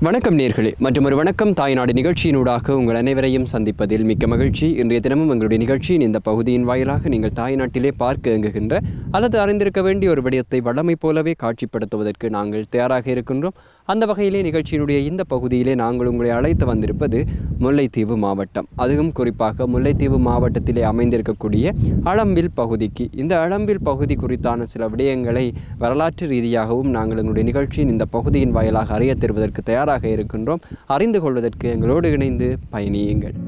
வணக்கம் நேர்களே மற்றும் ஒரு வணக்கம் தாய்நாடு நிகழ்ச்சியினூடாக உங்கள் அனைவரையும் சந்திப்பதில் மிக்க மகிழ்ச்சி இன்றைய தினமும் எங்களுடைய நிகழ்ச்சியின் இந்த பகுதியின் வாயிலாக நீங்கள் தாய்நாட்டிலே பார்க்க இயங்குகின்ற அல்லது அறிந்திருக்க வேண்டிய ஒரு விடயத்தை வளமை போலவே காட்சிப்படுத்துவதற்கு நாங்கள் தயாராக இருக்கின்றோம் அந்த வகையிலே நிகழ்ச்சியினுடைய இந்த பகுதியிலே நாங்கள் உங்களை அழைத்து வந்திருப்பது முல்லைத்தீவு மாவட்டம் அதுவும் குறிப்பாக முல்லைத்தீவு மாவட்டத்திலே அமைந்திருக்கக்கூடிய அளம்பில் பகுதிக்கு இந்த அளம்பில் பகுதி குறித்தான சில விடயங்களை வரலாற்று ரீதியாகவும் நாங்கள் எங்களுடைய நிகழ்ச்சியின் இந்த பகுதியின் வாயிலாக அறிய தருவதற்கு தயாராக இருக்கின்றோம் அறிந்து கொள்வதற்கு எங்களோடு இணைந்து பயணியுங்கள்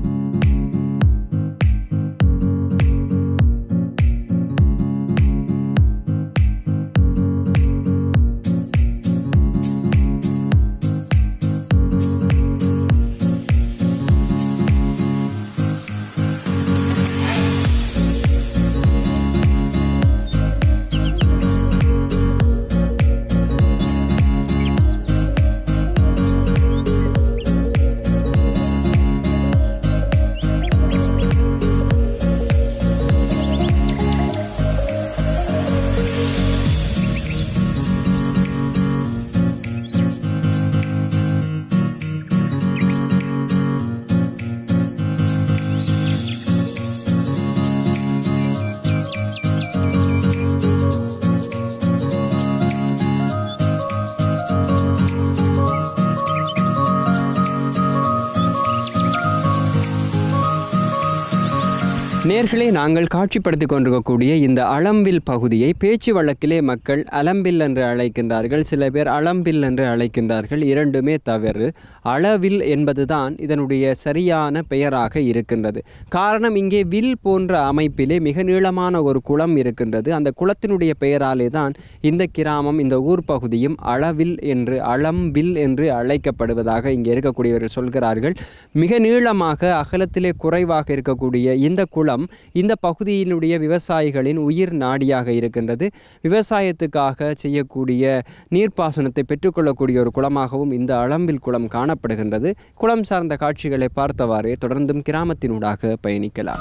நேர்களே நாங்கள் காட்சிப்படுத்திக் கொண்டிருக்கக்கூடிய இந்த அளம்பில் பகுதியை பேச்சு வழக்கிலே மக்கள் அலம்பில் என்று அழைக்கின்றார்கள் சில பேர் அளம்பில் என்று அழைக்கின்றார்கள் இரண்டுமே தவறு அளவில் என்பதுதான் இதனுடைய சரியான பெயராக இருக்கின்றது காரணம் இங்கே வில் போன்ற அமைப்பிலே மிக நீளமான ஒரு குளம் இருக்கின்றது அந்த குளத்தினுடைய பெயராலே தான் இந்த கிராமம் இந்த ஊர் பகுதியும் அளவில் என்று அளம்பில் என்று அழைக்கப்படுவதாக இங்கே இருக்கக்கூடியவர்கள் சொல்கிறார்கள் மிக நீளமாக அகலத்திலே குறைவாக இருக்கக்கூடிய இந்த குளம் இந்த பகுதியினுடைய விவசாயிகளின் உயிர் நாடியாக இருக்கின்றது விவசாயத்துக்காக செய்யக்கூடிய நீர்ப்பாசனத்தை பெற்றுக்கொள்ளக்கூடிய ஒரு குளமாகவும் இந்த அளம்பில் குளம் காணப்படுகின்றது குளம் சார்ந்த காட்சிகளை பார்த்தவாறே தொடர்ந்தும் கிராமத்தினூடாக பயணிக்கலாம்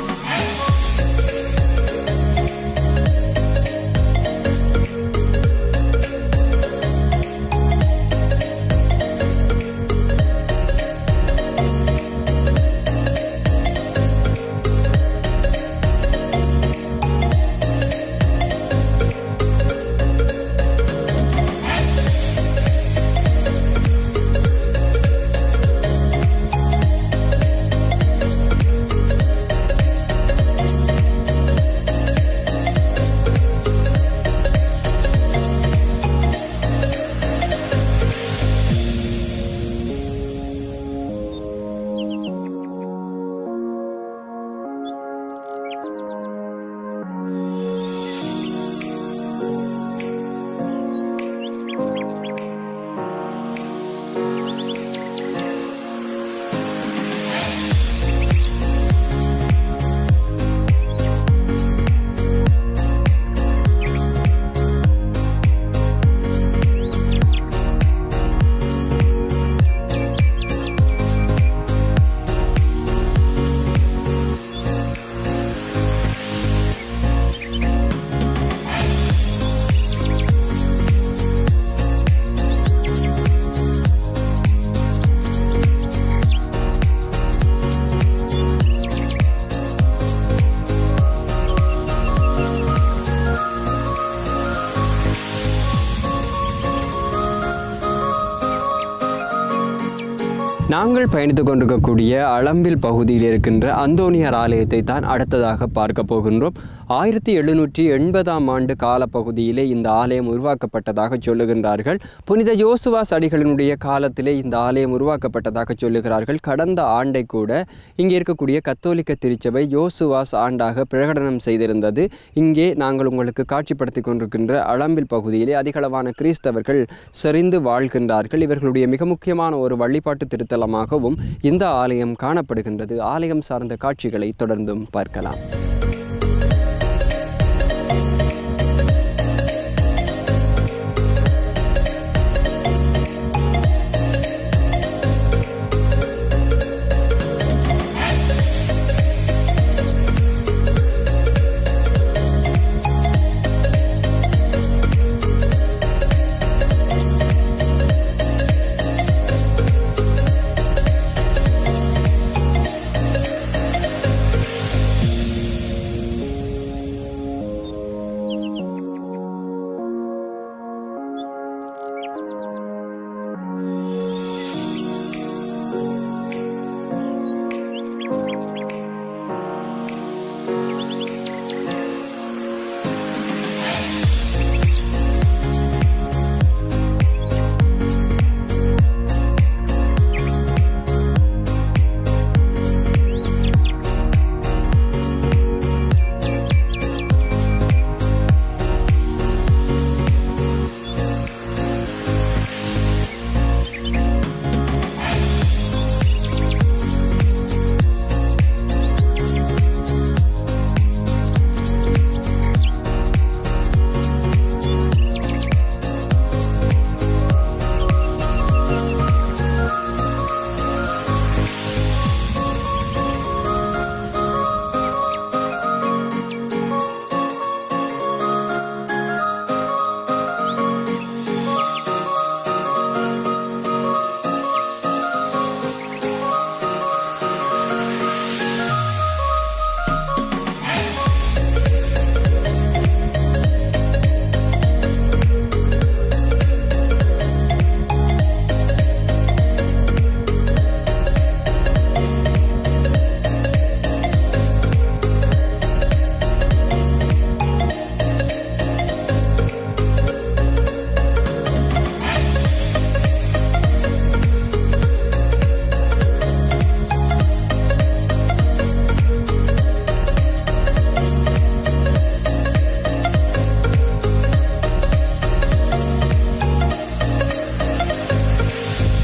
நாங்கள் பயணித்துக் கொண்டிருக்கக்கூடிய அளம்பில் பகுதியில் இருக்கின்ற அந்தோனியார் ஆலயத்தை தான் அடுத்ததாக பார்க்க போகின்றோம் ஆயிரத்தி எழுநூற்றி எண்பதாம் ஆண்டு காலப்பகுதியிலே இந்த ஆலயம் உருவாக்கப்பட்டதாக சொல்லுகின்றார்கள் புனித யோசுவாஸ் அடிகளினுடைய காலத்திலே இந்த ஆலயம் உருவாக்கப்பட்டதாக சொல்லுகிறார்கள் கடந்த ஆண்டை கூட இங்கே இருக்கக்கூடிய கத்தோலிக்க திருச்சபை யோசுவாஸ் ஆண்டாக பிரகடனம் செய்திருந்தது இங்கே நாங்கள் உங்களுக்கு காட்சிப்படுத்தி கொண்டிருக்கின்ற அளம்பில் பகுதியிலே அதிகளவான கிறிஸ்தவர்கள் செறிந்து வாழ்கின்றார்கள் இவர்களுடைய மிக முக்கியமான ஒரு வழிபாட்டு திருத்தலமாகவும் இந்த ஆலயம் காணப்படுகின்றது ஆலயம் சார்ந்த காட்சிகளை தொடர்ந்தும் பார்க்கலாம்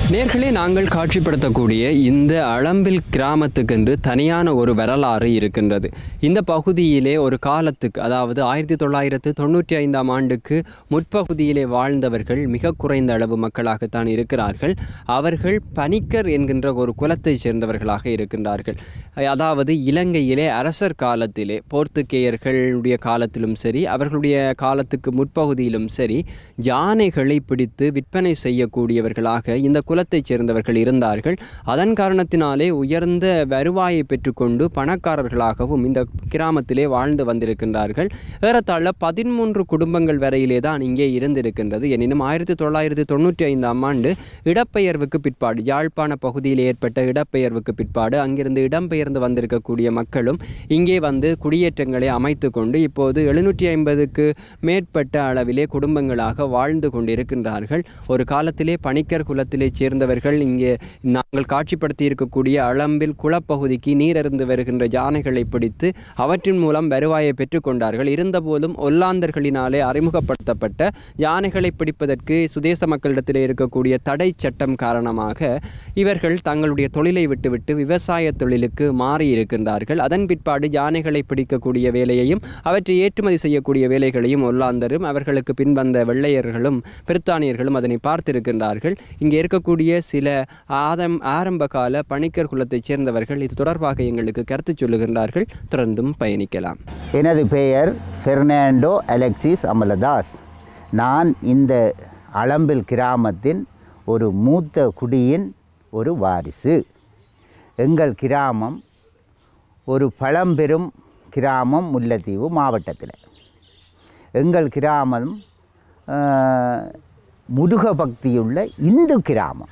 நேர்களே நாங்கள் காட்சிப்படுத்தக்கூடிய இந்த அளம்பில் கிராமத்துக்கென்று தனியான ஒரு வரலாறு இருக்கின்றது இந்த பகுதியிலே ஒரு காலத்துக்கு அதாவது ஆயிரத்தி தொள்ளாயிரத்து தொண்ணூற்றி ஐந்தாம் ஆண்டுக்கு முற்பகுதியிலே வாழ்ந்தவர்கள் மிக குறைந்த அளவு மக்களாகத்தான் இருக்கிறார்கள் அவர்கள் பனிக்கர் என்கின்ற ஒரு குலத்தைச் சேர்ந்தவர்களாக இருக்கின்றார்கள் அதாவது இலங்கையிலே அரசர் காலத்திலே போர்த்துகேயர்களுடைய காலத்திலும் சரி அவர்களுடைய காலத்துக்கு முற்பகுதியிலும் சரி யானைகளை பிடித்து விற்பனை செய்யக்கூடியவர்களாக இந்த குலத்தைச் சேர்ந்தவர்கள் இருந்தார்கள் அதன் காரணத்தினாலே உயர்ந்த வருவாயை பெற்றுக்கொண்டு பணக்காரர்களாகவும் இந்த கிராமத்திலே வாழ்ந்து வந்திருக்கின்றார்கள் ஏறத்தாழ பதிமூன்று குடும்பங்கள் வரையிலே தான் இங்கே இருந்திருக்கின்றது எனினும் ஆயிரத்தி தொள்ளாயிரத்தி தொண்ணூற்றி ஐந்தாம் ஆண்டு இடப்பெயர்வுக்கு பிற்பாடு யாழ்ப்பாண பகுதியில் ஏற்பட்ட இடப்பெயர்வுக்கு பிற்பாடு அங்கிருந்து இடம்பெயர்ந்து வந்திருக்கக்கூடிய மக்களும் இங்கே வந்து குடியேற்றங்களை அமைத்து கொண்டு இப்போது எழுநூற்றி ஐம்பதுக்கு மேற்பட்ட அளவிலே குடும்பங்களாக வாழ்ந்து கொண்டிருக்கின்றார்கள் ஒரு காலத்திலே பணிக்கர் குலத்திலே சேர்ந்தவர்கள் இங்கே நாங்கள் காட்சிப்படுத்தி இருக்கக்கூடிய அளம்பில் குளப்பகுதிக்கு நீரருந்து வருகின்ற யானைகளை பிடித்து அவற்றின் மூலம் வருவாயை பெற்றுக்கொண்டார்கள் இருந்தபோதும் ஒல்லாந்தர்களினாலே அறிமுகப்படுத்தப்பட்ட யானைகளை பிடிப்பதற்கு சுதேச மக்களிடத்திலே இருக்கக்கூடிய தடை சட்டம் காரணமாக இவர்கள் தங்களுடைய தொழிலை விட்டுவிட்டு விவசாய தொழிலுக்கு மாறி இருக்கின்றார்கள் அதன் பிற்பாடு யானைகளை பிடிக்கக்கூடிய வேலையையும் அவற்றை ஏற்றுமதி செய்யக்கூடிய வேலைகளையும் ஒல்லாந்தரும் அவர்களுக்கு பின்வந்த வெள்ளையர்களும் பிரித்தானியர்களும் அதனை பார்த்திருக்கின்றார்கள் இங்கே இருக்கக்கூடிய சில ஆதம் ஆரம்ப கால பணிக்கர் குலத்தைச் சேர்ந்தவர்கள் இது தொடர்பாக எங்களுக்கு கருத்து சொல்லுகின்றார்கள் தொடர்ந்தும் பயணிக்கலாம் எனது பெயர் பெர்னாண்டோ அலெக்சிஸ் அமலதாஸ் நான் இந்த அளம்பில் கிராமத்தின் ஒரு மூத்த குடியின் ஒரு வாரிசு எங்கள் கிராமம் ஒரு பழம்பெரும் கிராமம் முல்லைத்தீவு மாவட்டத்தில் எங்கள் கிராமம் ஆஹ், முருக பக்தியுள்ள இந்து கிராமம்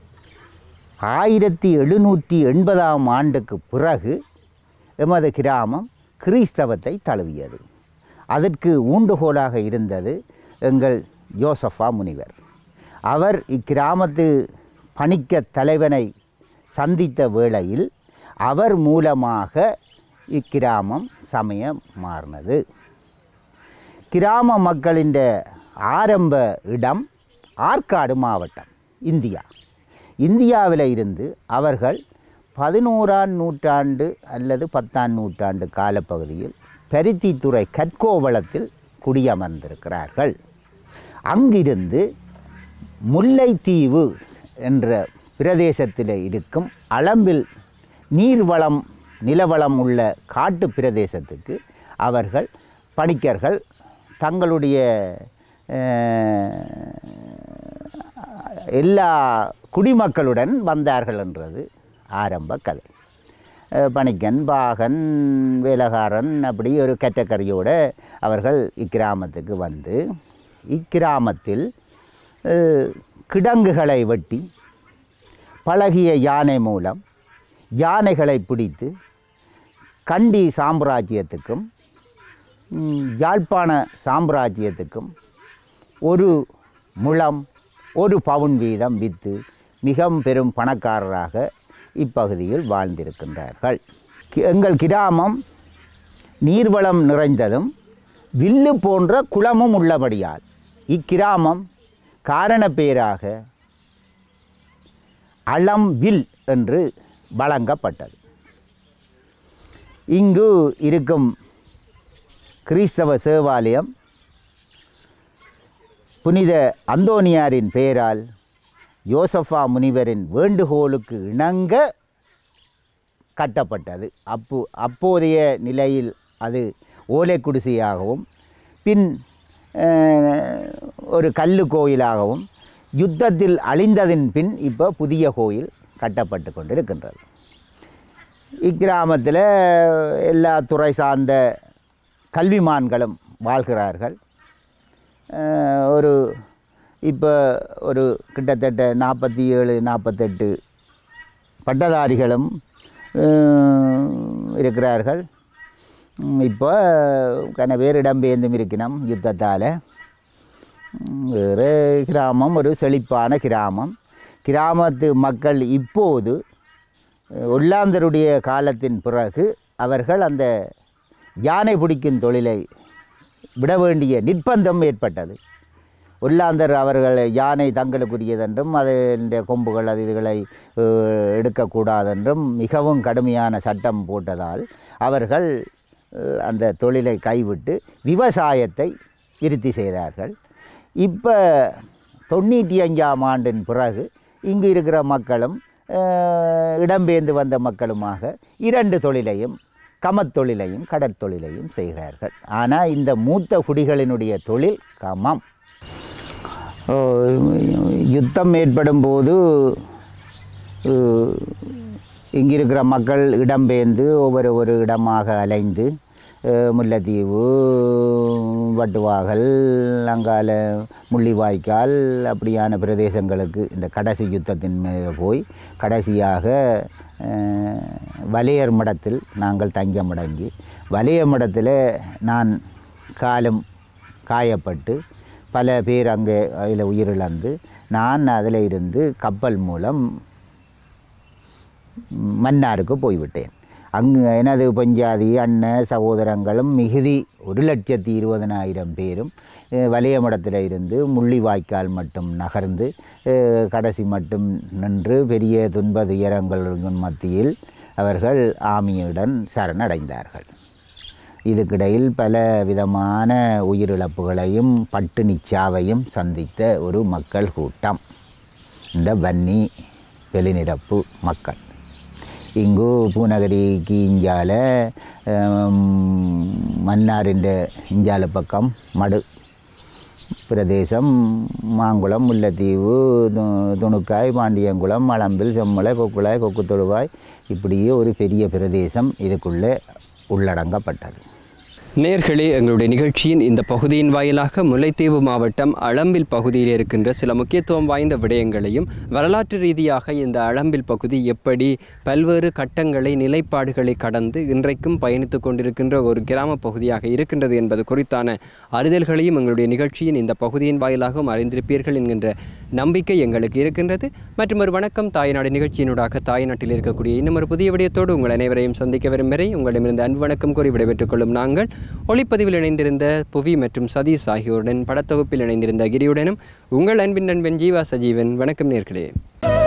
ஆயிரத்தி எழுநூற்றி எண்பதாம் ஆண்டுக்கு பிறகு எமது கிராமம் கிறிஸ்தவத்தை தழுவியது அதற்கு ஊண்டுகோலாக இருந்தது எங்கள் யோசஃபா முனிவர் அவர் இக்கிராமத்து பணிக்க தலைவனை சந்தித்த வேளையில் அவர் மூலமாக இக்கிராமம் சமயம் மாறினது கிராம மக்களின் ஆரம்ப இடம் ஆற்காடு மாவட்டம் இந்தியா இந்தியாவில் இருந்து அவர்கள் பதினோராம் நூற்றாண்டு அல்லது பத்தாம் நூற்றாண்டு காலப்பகுதியில் பருத்தித்துறை கற்கோவளத்தில் குடியமர்ந்திருக்கிறார்கள் அங்கிருந்து முல்லைத்தீவு என்ற பிரதேசத்தில் இருக்கும் அளம்பில் நீர்வளம் நிலவளம் உள்ள காட்டு பிரதேசத்துக்கு அவர்கள் பணிக்கர்கள் தங்களுடைய அஹ், எல்லா குடிமக்களுடன் வந்தார்கள் என்றது ஆரம்ப கதை அஹ், பணிக்கன் பாகன் வேலகாரன் அப்படி ஒரு கற்றக்கரியோடு அவர்கள் இக்கிராமத்துக்கு வந்து இக்கிராமத்தில் அஹ், கிடங்குகளை வெட்டி பழகிய யானை மூலம் யானைகளை பிடித்து கண்டி சாம்ராஜ்யத்துக்கும் ம், யாழ்ப்பாண சாம்ராஜ்யத்துக்கும் ஒரு முழம் ஒரு பவுன் வீதம் விற்று மிகவும் பெரும் பணக்காரராக இப்பகுதியில் வாழ்ந்திருக்கின்றார்கள் கி- எங்கள் கிராமம் நீர்வளம் நிறைந்ததும் வில்லு போன்ற குளமும் உள்ளபடியால் இக்கிராமம் காரண பெயராக அளம்வில் என்று வழங்கப்பட்டது இங்கு இருக்கும் கிறிஸ்தவ சேவாலயம் புனித அந்தோனியாரின் பெயரால் யோசஃபா முனிவரின் வேண்டுகோளுக்கு இணங்க கட்டப்பட்டது அப்போ அப்போதைய நிலையில் அது ஓலை குடிசையாகவும் பின் அஹ், ஒரு கல்லு கோயிலாகவும் யுத்தத்தில் அழிந்ததின் பின் இப்போ புதிய கோயில் கட்டப்பட்டு கொண்டிருக்கின்றது இக்கிராமத்தில் எல்லா துறை சார்ந்த கல்விமான்களும் வாழ்கிறார்கள் அஹ், ஒரு இப்போ ஒரு கிட்டத்தட்ட நாற்பத்தி ஏழு நாற்பத்தெட்டு பட்டதாரிகளும் அஹ், இருக்கிறார்கள் உம், இப்போ கன பேர் இடம்பெயர்ந்தும் இருக்கணும் யுத்தத்தால் வேறு கிராமம் ஒரு செழிப்பான கிராமம் கிராமத்து மக்கள் இப்போது அஹ், ஒல்லாந்தருடைய காலத்தின் பிறகு அவர்கள் அந்த யானை பிடிக்கும் தொழிலை விட வேண்டிய நிர்பந்தம் ஏற்பட்டது ஒல்லாந்தர் அவர்கள் யானை தங்களுக்குரியதென்றும் அதன் கொம்புகள் அது இதுகளை அஹ், எடுக்கக்கூடாதென்றும் மிகவும் கடுமையான சட்டம் போட்டதால் அவர்கள் அஹ், அந்த தொழிலை கைவிட்டு விவசாயத்தை விருத்தி செய்தார்கள் இப்போ தொண்ணூற்றி அஞ்சாம் ஆண்டின் பிறகு இங்கு இருக்கிற மக்களும் அஹ், இடம்பெயர்ந்து வந்த மக்களுமாக இரண்டு தொழிலையும் கமத் தொழிலையும் கடற்தொழிலையும் செய்கிறார்கள் ஆனால் இந்த மூத்த குடிகளினுடைய தொழில் கமம் ஓ, யுத்தம் ஏற்படும் போது இங்கே இருக்கிற மக்கள் இடம்பெயர்ந்து ஒவ்வொரு ஒரு இடமாக அலைந்து அஹ், முல்லைத்தீவு வட்டுவாகல் அங்கால முள்ளிவாய்க்கால் அப்படியான பிரதேசங்களுக்கு இந்த கடைசி யுத்தத்தின் மேலே போய் கடைசியாக அஹ், வலையர் மடத்தில் நாங்கள் தஞ்சமடங்கி வலையர் மடத்தில் நான் காலம் காயப்பட்டு பல பேர் அங்கே அதில் உயிரிழந்து நான் அதில் இருந்து கப்பல் மூலம் மன்னாருக்கு போய்விட்டேன் அங்கு எனது பஞ்சாதி அண்ணன் சகோதரங்களும் மிகுதி ஒரு லட்சத்தி இருபதனாயிரம் பேரும் அஹ், வலையமடத்தில் இருந்து முள்ளிவாய்க்கால் மட்டும் நகர்ந்து அஹ், கடைசி மட்டும் நின்று பெரிய துன்ப துயரங்களின் மத்தியில் அவர்கள் ஆமியுடன் சரணடைந்தார்கள் இதுக்கிடையில் பல விதமான உயிரிழப்புகளையும் பட்டினிச்சாவையும் சந்தித்த ஒரு மக்கள் கூட்டம் இந்த வன்னி வெளிநிரப்பு மக்கள் இங்கு பூநகரிக்கு இஞ்சால மன்னாரின் இஞ்சால பக்கம் மடு பிரதேசம் மாங்குளம் முல்லைத்தீவு து- துணுக்காய் பாண்டியங்குளம் மலம்பில் செம்மலை கொக்குளாய் கொக்கு தொழுவாய் இப்படியே ஒரு பெரிய பிரதேசம் இதுக்குள்ளே உள்ளடங்கப்பட்டது நேர்களே எங்களுடைய நிகழ்ச்சியின் இந்த பகுதியின் வாயிலாக முல்லைத்தீவு மாவட்டம் அளம்பில் பகுதியில் இருக்கின்ற சில முக்கியத்துவம் வாய்ந்த விடயங்களையும் வரலாற்று ரீதியாக இந்த அளம்பில் பகுதி எப்படி பல்வேறு கட்டங்களை நிலைப்பாடுகளை கடந்து இன்றைக்கும் பயணித்துக் கொண்டிருக்கின்ற ஒரு கிராம பகுதியாக இருக்கின்றது என்பது குறித்தான அறிதல்களையும் எங்களுடைய நிகழ்ச்சியின் இந்த பகுதியின் வாயிலாகவும் அறிந்திருப்பீர்கள் என்கின்ற நம்பிக்கை எங்களுக்கு இருக்கின்றது மற்றும் ஒரு வணக்கம் தாய்நாடு நிகழ்ச்சியினூடாக தாய்நாட்டில் இருக்கக்கூடிய இன்னும் ஒரு புதிய விடயத்தோடு உங்கள் அனைவரையும் சந்திக்க வரும் வரை உங்களிடமிருந்து அன்பு வணக்கம் கூறி விடைபெற்றுக் கொள்ளும் நாங்கள் ஒளிப்பதிவில் இணைந்திருந்த புவி மற்றும் சதீஷ் ஆகியோருடன் படத்தொகுப்பில் இணைந்திருந்த கிரியுடனும் உங்கள் அன்பின் நண்பன் ஜீவா சஜீவன் வணக்கம் நேர்களே